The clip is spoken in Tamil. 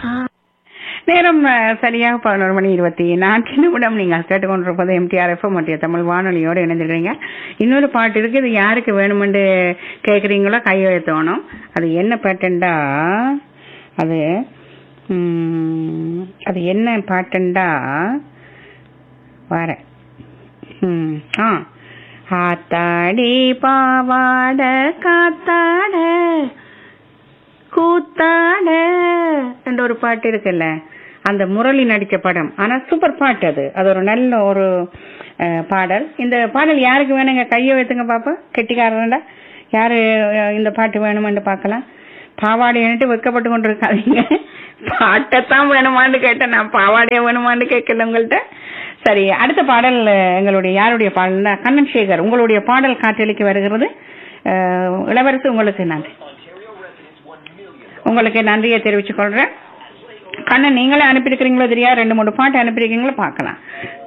நேரம் அஹ், சரியாக பதினோரு மணி இருபத்தி நான்கு நிமிடம் நீங்கள் கேட்டுக்கொண்டிருப்பது எம்டிஆர் எஃப்எம் மத்திய தமிழ் வானொலியோடு இணைந்திருக்கிறீங்க இன்னொரு பாட்டு இருக்கு இது யாருக்கு வேணுமென்று கேட்குறீங்களோ கையெழுத்தணும் அது என்ன பாட்டுண்டா அது ம், அது என்ன பாட்டுண்டா வரேன் ம், ஆ ஆத்தாடி பாவாட காத்தாட கூத்தாட என்ற ஒரு பாட்டு இருக்குல்ல அந்த முரளி நடிச்ச படம் ஆனா சூப்பர் பாட்டு அது அது ஒரு நல்ல ஒரு அஹ், பாடல் இந்த பாடல் யாருக்கு வேணுங்க கையை வைத்துங்க பாப்பா கெட்டிக்காரன்டா யாரு அஹ், இந்த பாட்டு வேணுமென்று பார்க்கலாம் பாவாடைன்ட்டு வெக்கப்பட்டு கொண்டு இருக்காதீங்க பாட்டைத்தான் வேணுமான்னு கேட்டேன் நான் பாவாடையை வேணுமான்னு கேட்கல உங்கள்கிட்ட சரி அடுத்த பாடல் அஹ், எங்களுடைய யாருடைய பாடல்னா கண்ணன் சேகர் உங்களுடைய பாடல் காற்றலிக்கு வருகிறது அஹ், இளவரசு உங்களுக்கு நன்றி உங்களுக்கு நன்றியை தெரிவிச்சுக் கொள்றேன் கண்ணன் நீங்களே அனுப்பியிருக்கிறீங்களோ தெரியா ரெண்டு மூணு பாட்டு அனுப்பியிருக்கீங்களோ பார்க்கலாம்